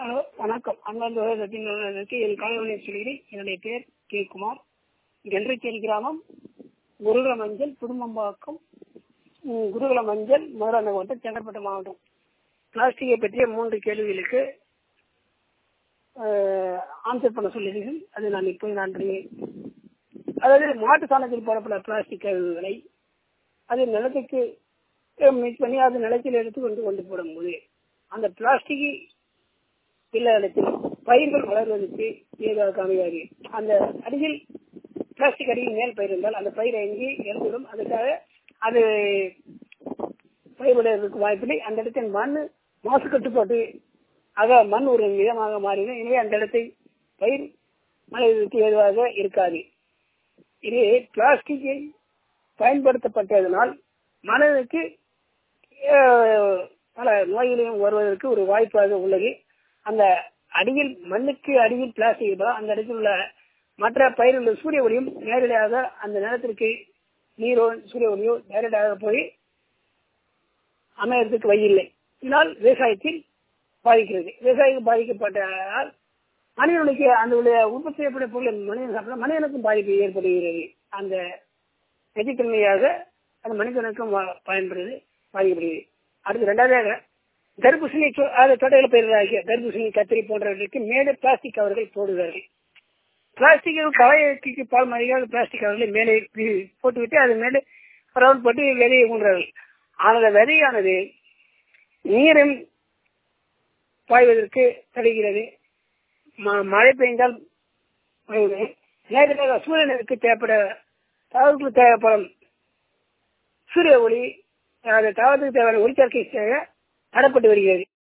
Hello வணக்கம் அன்பார்ந்த சத்தியங்களுக்கு என் காலைவனை சொல்கிறேன் என்னுடைய பேர் கே குமார் கென்றச்சேரி கிராமம் குருகுல மஞ்சள் குடும்பம்பாக்கம் ம், குருகுல மஞ்சள் மதுராந்த மாவட்டம் செங்கற்பட்டு மாவட்டம் பிளாஸ்டிக்கை பற்றிய மூன்று கேள்விகளுக்கு ஆன்சர் பண்ண சொல்லியிருக்கேன் அது நான் இப்போது நான் அதாவது மாட்டு சாணத்தில் போடப்பட்ட பிளாஸ்டிக் கழிவுகளை அது நிலத்துக்கு மிக்ஸ் பண்ணி அது நிலத்தில் எடுத்து கொண்டு கொண்டு போடும்போது அந்த பிளாஸ்டிக் இல்ல இடத்தில் பயிர்கள் வளர்வதற்கு ஏதாவது அமையாது அந்த அடியில் பிளாஸ்டிக் அடியில் மேல் பயிர் இருந்தால் அந்த பயிரை எங்கே இறந்துவிடும் அதுக்காக அது பயிர்விடுவதற்கு வாய்ப்பில்லை அந்த இடத்தில் மண் மாசு கட்டுப்பாட்டு ஆக மண் ஒரு விதமாக மாறிடும் எனவே அந்த இடத்தை பயிர் மழைக்கு ஏதுவாக இருக்காது இது பிளாஸ்டிக்கை பயன்படுத்தப்பட்டதனால் மனதுக்கு அஹ், பல நோய்களையும் வருவதற்கு ஒரு வாய்ப்பாக உள்ளது அந்த அடியில் மண்ணுக்கு அடியில் பிளாஸ்டிக் இருப்பதால் அந்த இடத்தில் உள்ள மற்ற பயிர்கள் சூரிய ஒளியும் நேரடியாக அந்த நிலத்திற்கு நீரோ சூரிய ஒளியோ நேரடியாக போய் அமையறதுக்கு வழியில்லை இதனால் விவசாயத்தில் பாதிக்கிறது விவசாயிகள் பாதிக்கப்பட்டால் மனிதனுக்கு அந்த உள்ள உற்பத்தி செய்யப்பட்ட பொருளை மனிதன் சாப்பிட மனிதனுக்கும் பாதிப்பு ஏற்படுகிறது அந்த நெஜத்தன்மையாக அந்த மனிதனுக்கும் வா- பயன்படுது பாதிக்கப்படுகிறது அடுத்து ரெண்டாவதாக தர்பூசணி தொ- அது தொடையில பயிர்களாகிய தர்பூசணி கத்திரி போன்றவர்களுக்கு மேலே பிளாஸ்டிக் கவர்கள் போடுகிறார்கள் பிளாஸ்டிக் களைக்கு பால் மாதிரியாக பிளாஸ்டிக் கவர்களை மேலே பி- போட்டுவிட்டு அது மேலே ரவுண்ட் போட்டு விதையை ஊன்றார்கள் ஆனால் அந்த விதையானது நீரும் பாய்வதற்கு தருகிறது ம- மழை பெய்ந்தால் பாய்வது. நேரடியாக சூரியனுக்கு தேவைப்பட தவறுக்கு தேவைப்படும் சூரிய ஒளி அந்த தவறுக்கு தேவையான ஒளிச்சேர்க்கை செய்ய தடப்பட்டு வருகிறது